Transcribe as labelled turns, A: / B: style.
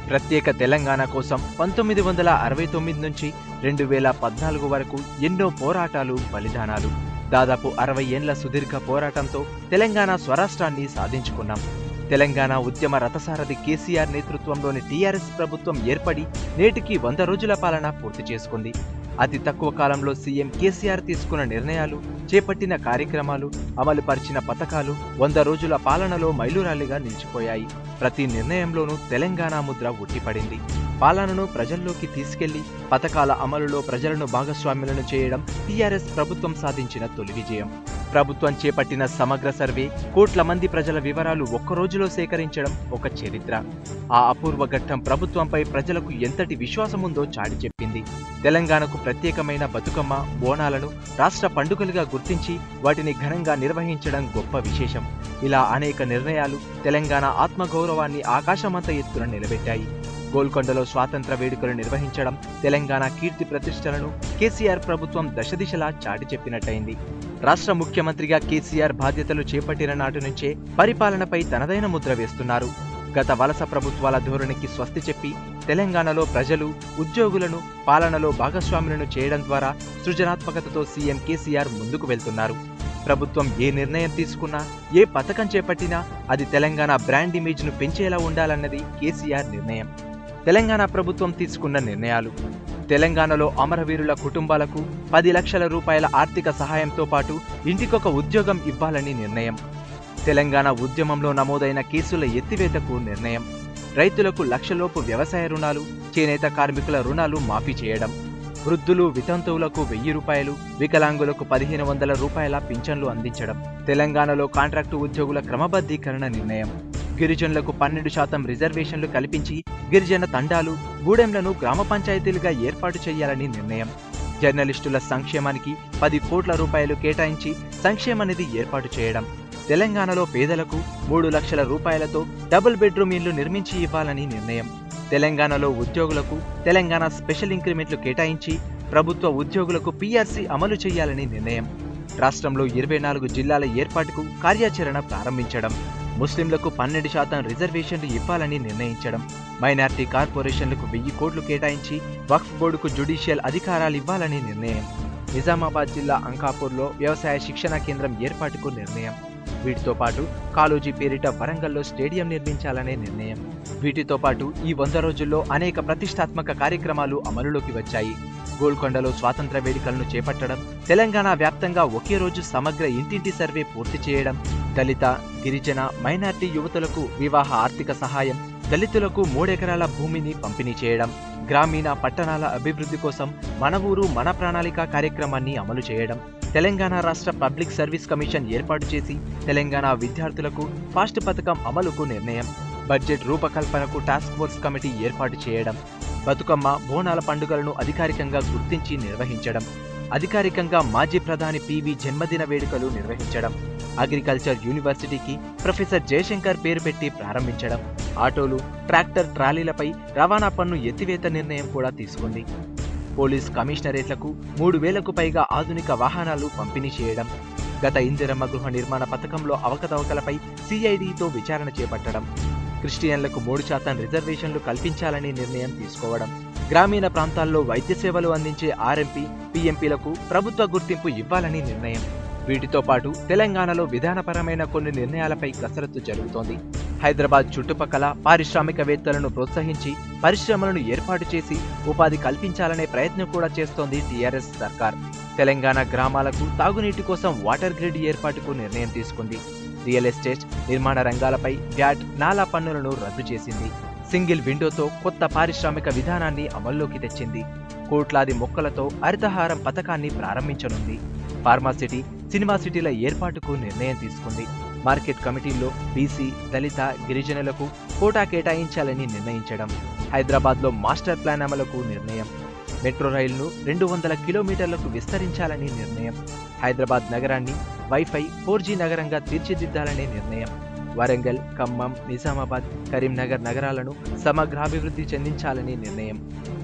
A: ప్రత్యేక తెలంగాణ కోసం పంతొమ్మిది వందల అరవై తొమ్మిది నుంచి రెండు వేల పద్నాలుగు వరకు ఎన్నో పోరాటాలు బలిదానాలు దాదాపు అరవై ఏండ్ల సుదీర్ఘ పోరాటంతో తెలంగాణ స్వరాష్ట్రాన్ని సాధించుకున్నాం తెలంగాణ ఉద్యమ రథసారథి కేసీఆర్ నేతృత్వంలోని టీఆర్ఎస్ ప్రభుత్వం ఏర్పడి నేటికి వంద రోజుల పాలన పూర్తి చేసుకుంది అతి తక్కువ కాలంలో సీఎం కేసీఆర్ తీసుకున్న నిర్ణయాలు చేపట్టిన కార్యక్రమాలు అమలు పరిచిన పథకాలు వంద రోజుల పాలనలో మైలురాళ్లుగా నిలిచిపోయాయి ప్రతి నిర్ణయంలోనూ తెలంగాణ ముద్ర ఉట్టిపడింది పాలనను ప్రజల్లోకి తీసుకెళ్లి పథకాల అమలులో ప్రజలను భాగస్వాములను చేయడం టీఆర్ఎస్ ప్రభుత్వం సాధించిన తొలి విజయం ప్రభుత్వం చేపట్టిన సమగ్ర సర్వే కోట్ల మంది ప్రజల వివరాలు ఒక్క రోజులో సేకరించడం ఒక చరిత్ర ఆ అపూర్వ ఘట్టం ప్రభుత్వంపై ప్రజలకు ఎంతటి విశ్వాసముందో చాటి చెప్పింది తెలంగాణకు ప్రత్యేకమైన బతుకమ్మ బోనాలను రాష్ట్ర పండుగలుగా గుర్తించి వాటిని ఘనంగా నిర్వహించడం గొప్ప విశేషం ఇలా అనేక నిర్ణయాలు తెలంగాణ ఆత్మగౌరవాన్ని ఆకాశమంత ఎత్తున నిలబెట్టాయి గోల్కొండలో స్వాతంత్ర వేడుకలు నిర్వహించడం తెలంగాణ కీర్తి ప్రతిష్టలను కేసీఆర్ ప్రభుత్వం దశదిశలా చాటి చెప్పినట్టయింది రాష్ట్ర ముఖ్యమంత్రిగా కేసీఆర్ బాధ్యతలు చేపట్టిన నాటి నుంచే పరిపాలనపై తనదైన ముద్ర వేస్తున్నారు గత వలస ప్రభుత్వాల ధోరణికి స్వస్తి చెప్పి తెలంగాణలో ప్రజలు ఉద్యోగులను పాలనలో భాగస్వాములను చేయడం ద్వారా సృజనాత్మకతతో సీఎం కేసీఆర్ ముందుకు వెళ్తున్నారు ప్రభుత్వం ఏ నిర్ణయం తీసుకున్నా ఏ పథకం చేపట్టినా అది తెలంగాణ బ్రాండ్ ఇమేజ్ను పెంచేలా ఉండాలన్నది కేసీఆర్ నిర్ణయం తెలంగాణ ప్రభుత్వం తీసుకున్న నిర్ణయాలు తెలంగాణలో అమరవీరుల కుటుంబాలకు పది లక్షల రూపాయల ఆర్థిక సహాయంతో పాటు ఇంటికొక ఉద్యోగం ఇవ్వాలని నిర్ణయం తెలంగాణ ఉద్యమంలో నమోదైన కేసుల ఎత్తివేతకు నిర్ణయం రైతులకు లక్షలోపు వ్యవసాయ రుణాలు చేనేత కార్మికుల రుణాలు మాఫీ చేయడం వృద్ధులు వితంతువులకు వెయ్యి రూపాయలు వికలాంగులకు పదిహేను వందల రూపాయల పింఛన్లు అందించడం తెలంగాణలో కాంట్రాక్టు ఉద్యోగుల క్రమబద్ధీకరణ నిర్ణయం గిరిజనులకు పన్నెండు శాతం రిజర్వేషన్లు కల్పించి గిరిజన తండాలు గూడెంలను గ్రామ పంచాయతీలుగా ఏర్పాటు చేయాలని నిర్ణయం జర్నలిస్టుల సంక్షేమానికి పది కోట్ల రూపాయలు కేటాయించి సంక్షేమ నిధి ఏర్పాటు చేయడం తెలంగాణలో పేదలకు మూడు లక్షల రూపాయలతో డబుల్ బెడ్రూమ్ ఇళ్లు నిర్మించి ఇవ్వాలని నిర్ణయం తెలంగాణలో ఉద్యోగులకు తెలంగాణ స్పెషల్ ఇంక్రిమెంట్లు కేటాయించి ప్రభుత్వ ఉద్యోగులకు పీఆర్సీ అమలు చేయాలని నిర్ణయం రాష్ట్రంలో ఇరవై నాలుగు జిల్లాల ఏర్పాటుకు కార్యాచరణ ప్రారంభించడం ముస్లింలకు పన్నెండు శాతం రిజర్వేషన్లు ఇవ్వాలని నిర్ణయించడం మైనార్టీ కార్పొరేషన్లకు వెయ్యి కోట్లు కేటాయించి వక్ఫ్ బోర్డుకు జ్యుడిషియల్ అధికారాలు ఇవ్వాలని నిర్ణయం నిజామాబాద్ జిల్లా అంకాపూర్లో వ్యవసాయ శిక్షణ కేంద్రం ఏర్పాటుకు నిర్ణయం వీటితో పాటు కాలోజీ పేరిట వరంగల్లో స్టేడియం నిర్మించాలనే నిర్ణయం వీటితో పాటు ఈ వంద రోజుల్లో అనేక ప్రతిష్టాత్మక కార్యక్రమాలు అమలులోకి వచ్చాయి గోల్కొండలో స్వాతంత్ర వేడుకలను చేపట్టడం తెలంగాణ వ్యాప్తంగా ఒకే రోజు సమగ్ర ఇంటింటి సర్వే పూర్తి చేయడం దళిత గిరిజన మైనార్టీ యువతులకు వివాహ ఆర్థిక సహాయం దళితులకు మూడెకరాల భూమిని పంపిణీ చేయడం గ్రామీణ పట్టణాల అభివృద్ధి కోసం మన ఊరు మన ప్రణాళిక కార్యక్రమాన్ని అమలు చేయడం తెలంగాణ రాష్ట్ర పబ్లిక్ సర్వీస్ కమిషన్ ఏర్పాటు చేసి తెలంగాణ విద్యార్థులకు ఫాస్ట్ పథకం అమలుకు నిర్ణయం బడ్జెట్ రూపకల్పనకు టాస్క్ ఫోర్స్ కమిటీ ఏర్పాటు చేయడం బతుకమ్మ బోనాల పండుగలను అధికారికంగా గుర్తించి నిర్వహించడం అధికారికంగా మాజీ ప్రధాని పివి జన్మదిన వేడుకలు నిర్వహించడం అగ్రికల్చర్ యూనివర్సిటీకి ప్రొఫెసర్ జయశంకర్ పేరు పెట్టి ప్రారంభించడం ఆటోలు ట్రాక్టర్ ట్రాలీలపై రవాణా పన్ను ఎత్తివేత నిర్ణయం కూడా తీసుకుంది పోలీస్ కమిషనరేట్లకు మూడు వేలకు పైగా ఆధునిక వాహనాలు పంపిణీ చేయడం గత ఇందిరమ్మ గృహ నిర్మాణ పథకంలో అవకతవకలపై సిఐడితో విచారణ చేపట్టడం క్రిస్టియన్లకు మూడు శాతం రిజర్వేషన్లు కల్పించాలని నిర్ణయం తీసుకోవడం గ్రామీణ ప్రాంతాల్లో వైద్య సేవలు అందించే ఆర్ఎంపీ పీఎంపీలకు ప్రభుత్వ గుర్తింపు ఇవ్వాలని నిర్ణయం వీటితో పాటు తెలంగాణలో విధానపరమైన కొన్ని నిర్ణయాలపై కసరత్తు జరుగుతోంది హైదరాబాద్ చుట్టుపక్కల పారిశ్రామికవేత్తలను ప్రోత్సహించి పరిశ్రమలను ఏర్పాటు చేసి ఉపాధి కల్పించాలనే ప్రయత్నం కూడా చేస్తోంది టీఆర్ఎస్ సర్కార్ తెలంగాణ గ్రామాలకు తాగునీటి కోసం వాటర్ గ్రిడ్ ఏర్పాటుకు నిర్ణయం తీసుకుంది రియల్ ఎస్టేట్ నిర్మాణ రంగాలపై వ్యాట్ నాలా పన్నులను రద్దు చేసింది సింగిల్ విండోతో కొత్త పారిశ్రామిక విధానాన్ని అమల్లోకి తెచ్చింది కోట్లాది మొక్కలతో హరితహారం పథకాన్ని ప్రారంభించనుంది ఫార్మాసిటీ సినిమా సిటీల ఏర్పాటుకు నిర్ణయం తీసుకుంది మార్కెట్ కమిటీల్లో బీసీ దళిత గిరిజనులకు కోటా కేటాయించాలని నిర్ణయించడం హైదరాబాద్లో మాస్టర్ ప్లాన్ అమలుకు నిర్ణయం మెట్రో రైలును రెండు వందల కిలోమీటర్లకు విస్తరించాలని నిర్ణయం హైదరాబాద్ నగరాన్ని వైఫై ఫోర్ జీ నగరంగా తీర్చిదిద్దాలనే నిర్ణయం వరంగల్ ఖమ్మం నిజామాబాద్ కరీంనగర్ నగరాలను సమగ్రాభివృద్ధి చెందించాలని నిర్ణయం